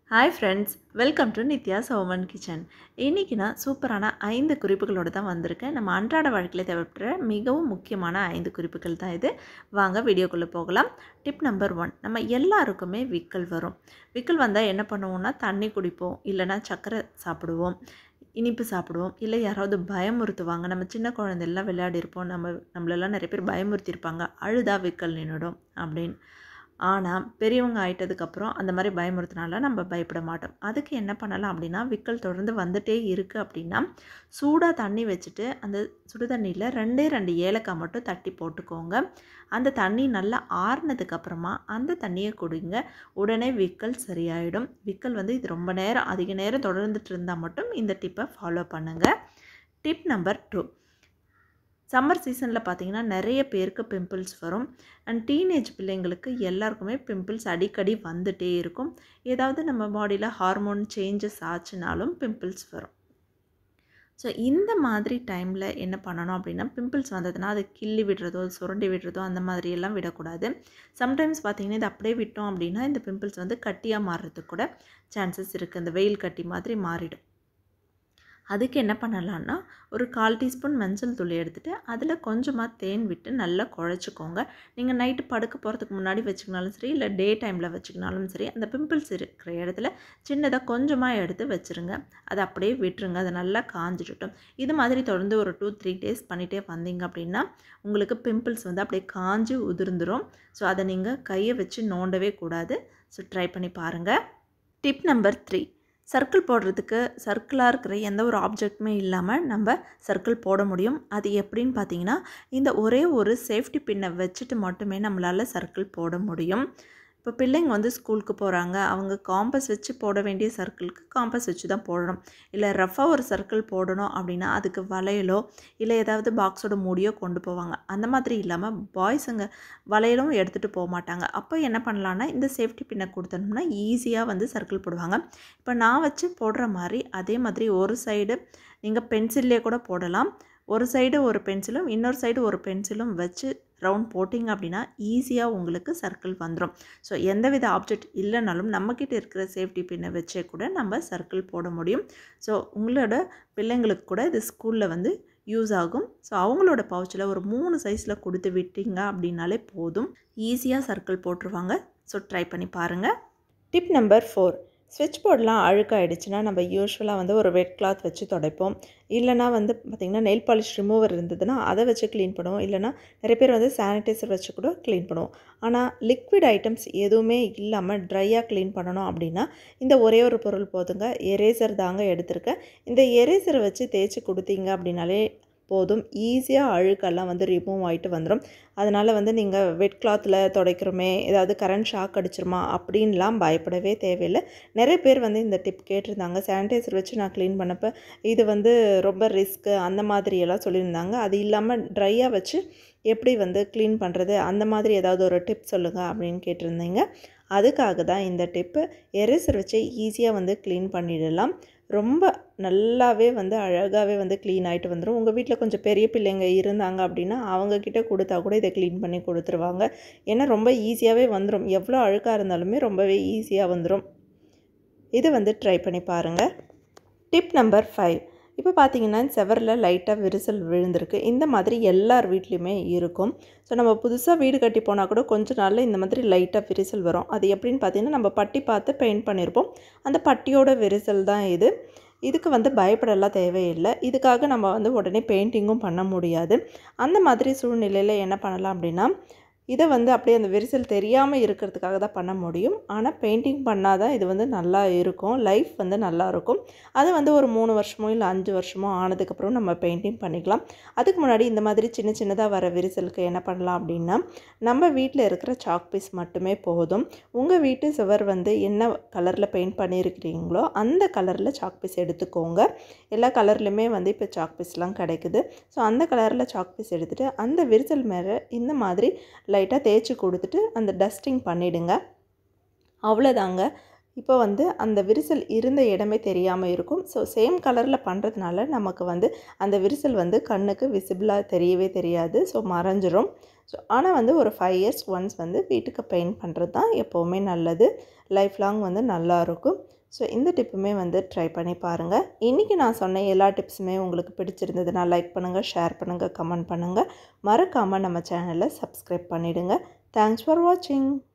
hi friends welcome to Nithya Soman kitchen இன்றைக்கி நான் சூப்பரான ஐந்து குறிப்புகளோடு தான் வந்திருக்கேன் நம்ம அன்றாட வாழ்க்கையில் தேவைப்படுற மிகவும் முக்கியமான ஐந்து குறிப்புகள் தான் இது வாங்க வீடியோக்குள்ளே போகலாம் டிப் நம்பர் ஒன் நம்ம எல்லாருக்குமே விக்கல் வரும் விக்கல் வந்தால் என்ன பண்ணுவோம்னா தண்ணி குடிப்போம் இல்லைனா சர்க்கரை சாப்பிடுவோம் இனிப்பு சாப்பிடுவோம் இல்லை யாராவது பயமுறுத்துவாங்க நம்ம சின்ன குழந்தைலாம் விளையாடி இருப்போம் நம்ம நம்மளெல்லாம் நிறைய பேர் பயமுறுத்தியிருப்பாங்க அழுதா விக்கல் நின்றுடும் அப்படின்னு ஆனால் பெரியவங்க ஆயிட்டதுக்கப்புறம் அந்த மாதிரி பயமுறுத்தினால நம்ம பயப்பட மாட்டோம் அதுக்கு என்ன பண்ணலாம் அப்படின்னா விக்கல் தொடர்ந்து வந்துட்டே இருக்குது அப்படின்னா சூடாக தண்ணி வச்சுட்டு அந்த சுடு தண்ணியில் ரெண்டே ரெண்டு ஏலக்காய் மட்டும் தட்டி போட்டுக்கோங்க அந்த தண்ணி நல்லா ஆறுனதுக்கப்புறமா அந்த தண்ணியை குடிங்க உடனே விக்கல் சரியாயிடும் விக்கல் வந்து இது ரொம்ப நேரம் அதிக நேரம் தொடர்ந்துட்டு இருந்தால் மட்டும் இந்த டிப்பை ஃபாலோ பண்ணுங்கள் டிப் நம்பர் டூ சம்மர் சீசனில் பார்த்தீங்கன்னா நிறைய பேருக்கு பிம்பிள்ஸ் வரும் அண்ட் டீனேஜ் பிள்ளைங்களுக்கு எல்லாருக்குமே பிம்பிள்ஸ் அடிக்கடி வந்துகிட்டே இருக்கும் ஏதாவது நம்ம பாடியில் ஹார்மோன் சேஞ்சஸ் ஆச்சுனாலும் பிம்பிள்ஸ் வரும் ஸோ இந்த மாதிரி டைமில் என்ன பண்ணணும் அப்படின்னா பிம்பிள்ஸ் வந்ததுன்னா அதை கிள்ளி விடுறதோ சுரண்டி விடுறதோ அந்த மாதிரியெல்லாம் விடக்கூடாது சம்டைம்ஸ் பார்த்திங்கன்னா இது அப்படியே விட்டோம் அப்படின்னா இந்த பிம்பிள்ஸ் வந்து கட்டியாக மாறுறதுக்கு கூட சான்சஸ் இருக்குது இந்த வெயில் கட்டி மாதிரி மாறிடும் அதுக்கு என்ன பண்ணலான்னா ஒரு கால் டீஸ்பூன் மஞ்சள் தூள் எடுத்துகிட்டு அதில் கொஞ்சமாக தேன் விட்டு நல்லா குழச்சிக்கோங்க நீங்கள் நைட்டு படுக்க போகிறதுக்கு முன்னாடி வச்சுக்கினாலும் சரி இல்லை டே டைமில் வச்சுக்கினாலும் சரி அந்த பிம்பிள்ஸ் இருக்கிற இடத்துல சின்னதாக கொஞ்சமாக எடுத்து வச்சுருங்க அதை அப்படியே விட்டுருங்க அதை நல்லா காஞ்சிடட்டும் இது மாதிரி தொடர்ந்து ஒரு டூ த்ரீ டேஸ் பண்ணிகிட்டே வந்தீங்க அப்படின்னா உங்களுக்கு பிம்பிள்ஸ் வந்து அப்படியே காஞ்சி உதிர்ந்துடும் ஸோ அதை நீங்கள் கையை வச்சு நோண்டவே கூடாது ஸோ ட்ரை பண்ணி பாருங்கள் டிப் நம்பர் த்ரீ சர்க்கிள் போடுறதுக்கு சர்க்கிளாக இருக்கிற எந்த ஒரு ஆப்ஜெக்ட்டுமே இல்லாமல் நம்ம சர்க்கிள் போட முடியும் அது எப்படின்னு பார்த்தீங்கன்னா இந்த ஒரே ஒரு சேஃப்டி பின்னை வச்சுட்டு மட்டுமே நம்மளால் சர்க்கிள் போட முடியும் இப்போ பிள்ளைங்க வந்து ஸ்கூலுக்கு போகிறாங்க அவங்க காம்பஸ் வச்சு போட வேண்டிய சர்க்கிளுக்கு காம்பஸ் வச்சு தான் போடணும் இல்லை ரஃபாக ஒரு சர்க்கிள் போடணும் அப்படின்னா அதுக்கு வளையலோ இல்லை ஏதாவது பாக்ஸோட மூடியோ கொண்டு போவாங்க அந்த மாதிரி இல்லாமல் பாய்ஸுங்க வளையலும் எடுத்துகிட்டு போக மாட்டாங்க அப்போ என்ன பண்ணலான்னா இந்த சேஃப்டி பின்னை கொடுத்தோம்னா ஈஸியாக வந்து சர்க்கிள் போடுவாங்க இப்போ நான் வச்சு போடுற மாதிரி அதே மாதிரி ஒரு சைடு நீங்கள் பென்சில்லே கூட போடலாம் ஒரு சைடு ஒரு பென்சிலும் இன்னொரு சைடு ஒரு பென்சிலும் வச்சு ரவுண்ட் போட்டிங்க அப்படின்னா ஈஸியாக உங்களுக்கு சர்க்கிள் வந்துடும் ஸோ எந்தவித ஆப்ஜெக்ட் இல்லைனாலும் நம்மக்கிட்ட இருக்கிற சேஃப்டி பின்னை வச்சே கூட நம்ம சர்க்கிள் போட முடியும் ஸோ உங்களோட பிள்ளைங்களுக்கு கூட இது ஸ்கூலில் வந்து யூஸ் ஆகும் ஸோ அவங்களோட பவுச்சில் ஒரு மூணு சைஸில் கொடுத்து விட்டீங்க அப்படின்னாலே போதும் ஈஸியாக சர்க்கிள் போட்டுருவாங்க ஸோ ட்ரை பண்ணி பாருங்கள் டிப் நம்பர் ஃபோர் ஸ்விட்ச் போர்டெலாம் அழுக்காயிடுச்சுன்னா நம்ம யூஸ்வலாக வந்து ஒரு வெட் கிளாத் வச்சு துடைப்போம் இல்லைனா வந்து பார்த்திங்கன்னா நெயில் பாலிஷ் ரிமூவர் இருந்ததுன்னா அதை வச்சு க்ளீன் பண்ணுவோம் இல்லைனா நிறைய பேர் வந்து சானிடைசர் வச்சு கூட க்ளீன் பண்ணுவோம் ஆனால் லிக்விட் ஐட்டம்ஸ் எதுவுமே இல்லாமல் ட்ரையாக க்ளீன் பண்ணணும் அப்படின்னா இந்த ஒரே ஒரு பொருள் போதுங்க எரேசர் தாங்க எடுத்திருக்கேன் இந்த எரேசரை வச்சு தேய்ச்சி கொடுத்தீங்க அப்படின்னாலே போதும் ஈஸியாக அழுக்கெல்லாம் வந்து ரிமூவ் ஆகிட்டு வந்துடும் அதனால் வந்து நீங்கள் வெட் கிளாத்தில் துடைக்கிறோமே ஏதாவது கரண்ட் ஷாக் அடிச்சிருமா அப்படின்லாம் பயப்படவே தேவையில்லை நிறைய பேர் வந்து இந்த டிப் கேட்டிருந்தாங்க சானிடைசர் வச்சு நான் க்ளீன் பண்ணப்போ இது வந்து ரொம்ப ரிஸ்க்கு அந்த மாதிரியெல்லாம் சொல்லியிருந்தாங்க அது இல்லாமல் ட்ரையாக வச்சு எப்படி வந்து க்ளீன் பண்ணுறது அந்த மாதிரி ஏதாவது ஒரு டிப் சொல்லுங்கள் அப்படின்னு கேட்டிருந்தீங்க அதுக்காக தான் இந்த டிப்பு எரேசர் வச்சு ஈஸியாக வந்து க்ளீன் பண்ணிடலாம் ரொம்ப நல்லாவே வந்து அழகாகவே வந்து க்ளீன் ஆகிட்டு வந்துடும் உங்கள் வீட்டில் கொஞ்சம் பெரிய பிள்ளைங்க இருந்தாங்க அப்படின்னா அவங்கக்கிட்ட கொடுத்தா கூட இதை க்ளீன் பண்ணி கொடுத்துருவாங்க ஏன்னா ரொம்ப ஈஸியாகவே வந்துடும் எவ்வளோ அழுக்காக இருந்தாலுமே ரொம்பவே ஈஸியாக வந்துடும் இது வந்து ட்ரை பண்ணி பாருங்கள் டிப் நம்பர் ஃபைவ் இப்போ பார்த்தீங்கன்னா செவரில் லைட்டாக விரிசல் விழுந்திருக்கு இந்த மாதிரி எல்லார் வீட்லேயுமே இருக்கும் ஸோ நம்ம புதுசாக வீடு கட்டி போனால் கூட கொஞ்ச நாளில் இந்த மாதிரி லைட்டாக விரிசல் வரும் அது எப்படின்னு பார்த்தீங்கன்னா நம்ம பட்டி பார்த்து பெயிண்ட் பண்ணியிருப்போம் அந்த பட்டியோட விரிசல் தான் இது இதுக்கு வந்து பயப்படலாம் தேவையில்லை இதுக்காக நம்ம வந்து உடனே பெயிண்டிங்கும் பண்ண முடியாது அந்த மாதிரி சூழ்நிலையில் என்ன பண்ணலாம் அப்படின்னா இதை வந்து அப்படியே அந்த விரிசல் தெரியாமல் இருக்கிறதுக்காக தான் பண்ண முடியும் ஆனால் பெயிண்டிங் பண்ணால் தான் இது வந்து நல்லா இருக்கும் லைஃப் வந்து நல்லா இருக்கும் அது வந்து ஒரு மூணு வருஷமோ இல்லை அஞ்சு வருஷமோ ஆனதுக்கப்புறம் நம்ம பெயிண்டிங் பண்ணிக்கலாம் அதுக்கு முன்னாடி இந்த மாதிரி சின்ன சின்னதாக வர விரிசலுக்கு என்ன பண்ணலாம் அப்படின்னா நம்ம வீட்டில் இருக்கிற சாக் பீஸ் மட்டுமே போதும் உங்கள் வீட்டு சுவர் வந்து என்ன கலரில் பெயிண்ட் பண்ணியிருக்கிறீங்களோ அந்த கலரில் சாக் பீஸ் எடுத்துக்கோங்க எல்லா கலர்லையுமே வந்து இப்போ சாக் பீஸ்லாம் கிடைக்குது ஸோ அந்த கலரில் சாக் பீஸ் எடுத்துகிட்டு அந்த விரிசல் மேலே இந்த மாதிரி லைட்டாக தேய்ச்சி கொடுத்துட்டு அந்த டஸ்டிங் பண்ணிவிடுங்க அவ்வளோதாங்க இப்போ வந்து அந்த விரிசல் இருந்த இடமே தெரியாமல் இருக்கும் ஸோ சேம் கலரில் பண்ணுறதுனால நமக்கு வந்து அந்த விரிசல் வந்து கண்ணுக்கு விசிபிளாக தெரியவே தெரியாது ஸோ மறைஞ்சிரும் ஸோ ஆனால் வந்து ஒரு ஃபைவ் இயர்ஸ் ஒன்ஸ் வந்து வீட்டுக்கு பெயிண்ட் பண்ணுறது தான் எப்போவுமே நல்லது லைஃப் லாங் வந்து நல்லா இருக்கும் ஸோ இந்த டிப்புமே வந்து ட்ரை பண்ணி பாருங்கள் இன்றைக்கி நான் சொன்ன எல்லா டிப்ஸுமே உங்களுக்கு பிடிச்சிருந்ததுன்னா லைக் பண்ணுங்கள் ஷேர் பண்ணுங்கள் கமெண்ட் பண்ணுங்கள் மறக்காமல் நம்ம சேனலை சப்ஸ்கிரைப் பண்ணிவிடுங்க தேங்க்ஸ் ஃபார் வாட்சிங்